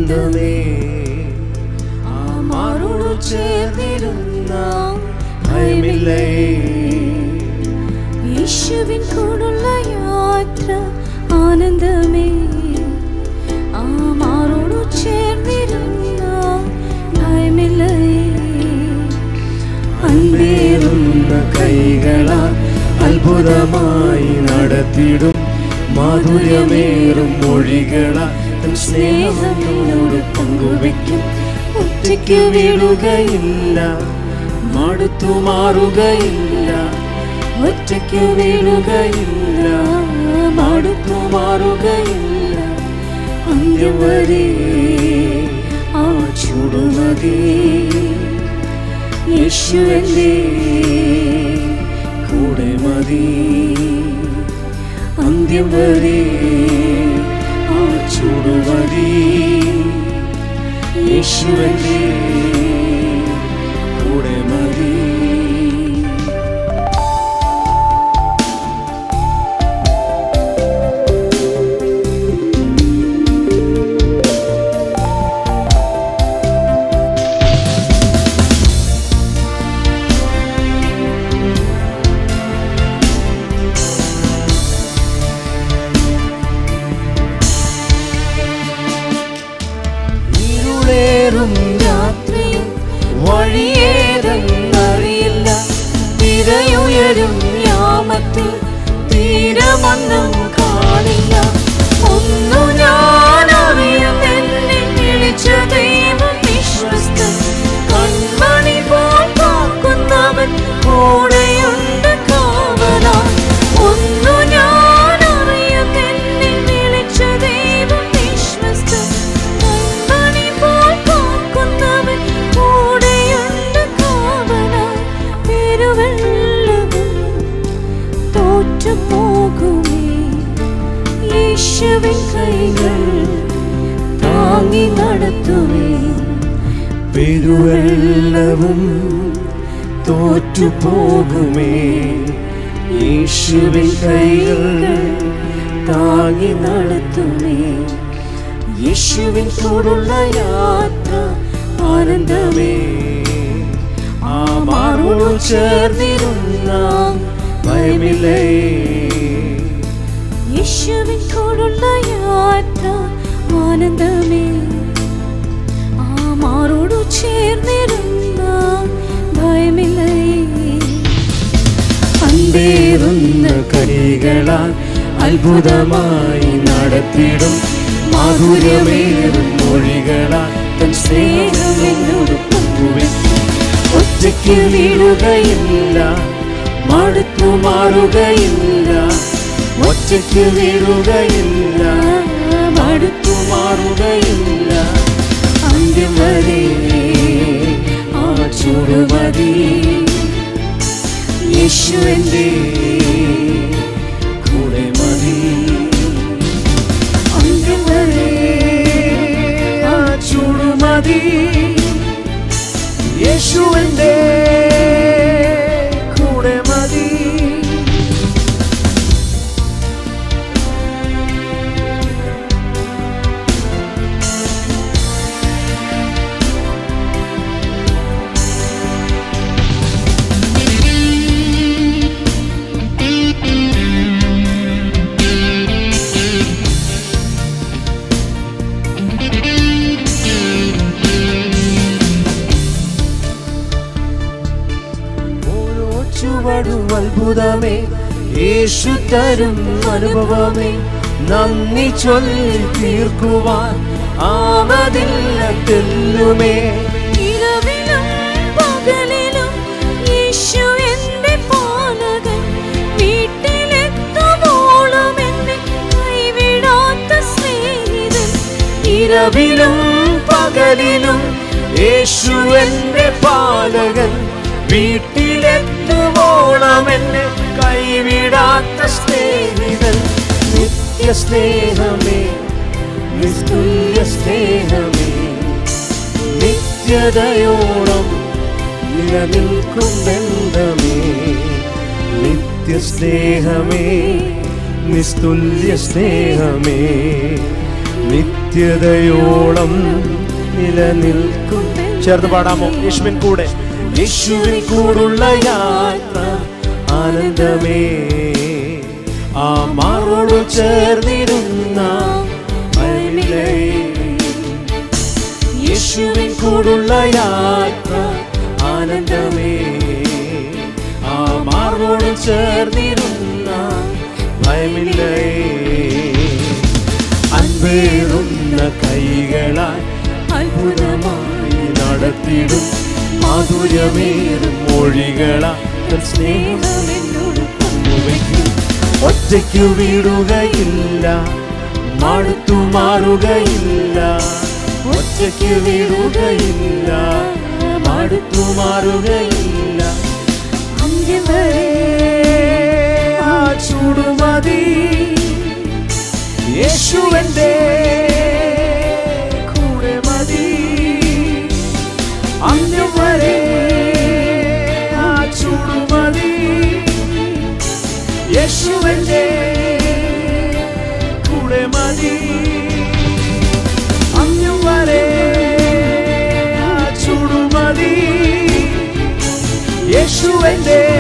ആനന്ദമേ ആ മാറോടു ചേർന്നിരുന്ന ഭയമില്ലേ യേശുവിൻ കൂടുള്ള യാത്ര ആനന്ദമേ ആ മാറോടു ചേർന്നിരുന്ന ഭയമില്ലേ അൻപേറുന്ന കൈകളാൽ അത്ഭുതമായി നടത്തിടും മാധുര്യമേറും മൊഴികളാൽ തൻ സ്നേഹം എന്നോട് പങ്കുവയ്ക്കും ഒറ്റയ്ക്ക് വീഴുകയില്ല മടുത്തു മാറുകയില്ല ഒറ്റയ്ക്ക് വീഴുകയില്ല മടുത്തു മാറുകയില്ല അന്ത്യം വരെ ആ ചുടുമതി യേശുവന്റെ കൂടെ മതി അന്ത്യം വരെ ആ ചുടുമതി യേശുവന്റെ കൂടെ മതി ഇരുളേറും രാത്രിയും വഴിയേതെന്നറിയില്ല തിരയുയരും യാമത്തിൽ തീരമൊന്നും കാണില്ല ഒന്നു ഞാൻ അറിയുന്നെന്നെ വിളിച്ച ദൈവം വിശ്വസ്തൻ കൺമണി പോൽ കാക്കുന്നവൻ കൂടെയുണ്ട് കാവലാൻ ഒന്നു ഞാൻ അറിയുന്നെന്നെ വിളിച്ച ദൈവം വിശ്വസ്തൻ കൺമണി പോൽ കാക്കുന്നവൻ കൂടെയുണ്ട് കാവലാൻ പെരുവെള്ളവും തോറ്റുപോകുമേ യേശുവിൻ കൈകൾ താങ്ങി നടത്തുമേ പെരുവെള്ളവും തോറ്റുപോകുമേ യേശുവിൻ കൈകൾ താങ്ങി നടത്തുമേ യേശുവിൻ കൂടുള്ള യാത്ര ആനന്ദമേ ആ മാറോടു ചേർന്നിരുന്ന ഭയമില്ലേ യേശുവിൻ കൂടുള്ള യാത്ര ആനന്ദമേ ആ മാറോടു ചേർന്നിരുന്ന ഭയമില്ലേ അമ്പേറുന്ന കൈകളാൽ അത്ഭുതമായി നടത്തിടും മാധുര്യമേറും മൊഴികളാൽ തൻ സ്നേഹം എന്നോട് പങ്കുവെക്കും ഒറ്റയ്ക്ക് വീഴുകയില്ല മടുത്തു മാറുകയില്ല ഒറ്റയ്ക്ക് വീഴുകയില്ല മടുത്തു മാറുകയില്ല അന്ത്യം വരെ ആ ചുടുമതി യേശു എൻ്റെ കൂടെ മതി അന്ത്യം വരെ ആ ചുടുമതി യേശു എൻ്റെ കൂടെ മതി ഓരോ ചുവടും അത്ഭുതമേ യേശു തരും അനുഭവമേ നന്ദി ചൊല്ലി തീർക്കുവാൻ ആവതില്ല തെല്ലുമേ ഇരവിലും പകലിലും യേശു എന്റെ പാലകൻ വീട്ടിലെത്തുവോളം എന്നെ കൈവിടാത്ത സ്നേഹിതൻ ഇരവിലും പകലിലും യേശു എന്റെ പാലകൻ വീട്ടിലെത്തുവോളം എന്നെ കൈവിടാത്ത സ്നേഹിതൻ നിത്യ സ്നേഹമേ നിസ്തുല്യ സ്നേഹമേ നിത്യതയോളം നിലനിൽക്കും ബന്ധമേ നിത്യ സ്നേഹമേ നിസ്തുല്യ സ്നേഹമേ നിത്യ നിത്യതയോളം നിലനിൽക്കും ചേർന്ന് പാടാമോ യേശുവിൻ കൂടെ യേശുവിൻ കൂടുള്ള യാത്ര ആനന്ദമേ ആ മാറോട് ചേർന്നിരുന്ന ഭയമില്ലേ യേശുവിൻ കൂടുള്ള യാത്ര ആനന്ദമേ ആ മാറോട് ചേർന്നിരുന്ന ഭയമില്ലേ അൻപേറുന്ന കൈകളാൽ അത്ഭുതമായി നടത്തിടും മാധുര്യമേറും മൊഴികളാൽ തൻ സ്നേഹം എന്നോട് പങ്കുവയ്ക്കും ഒറ്റയ്ക്കു വീടുകയില്ല മടുത്തു മാറുകയില്ല ഒറ്റയ്ക്ക് വീടുകയില്ല മടുത്തു മാറുകയില്ല അന്ത്യം വരെ ആ ചൂടുമതി യേശുവന്റെ കൂടെ മതി അന്ത്യം വരെ ആ ചൂടുമതി യേശുവന്റെ കൂടെ മതി അന്ത്യം വരെ ആ ചൂടുമതി യേശുവന്റെ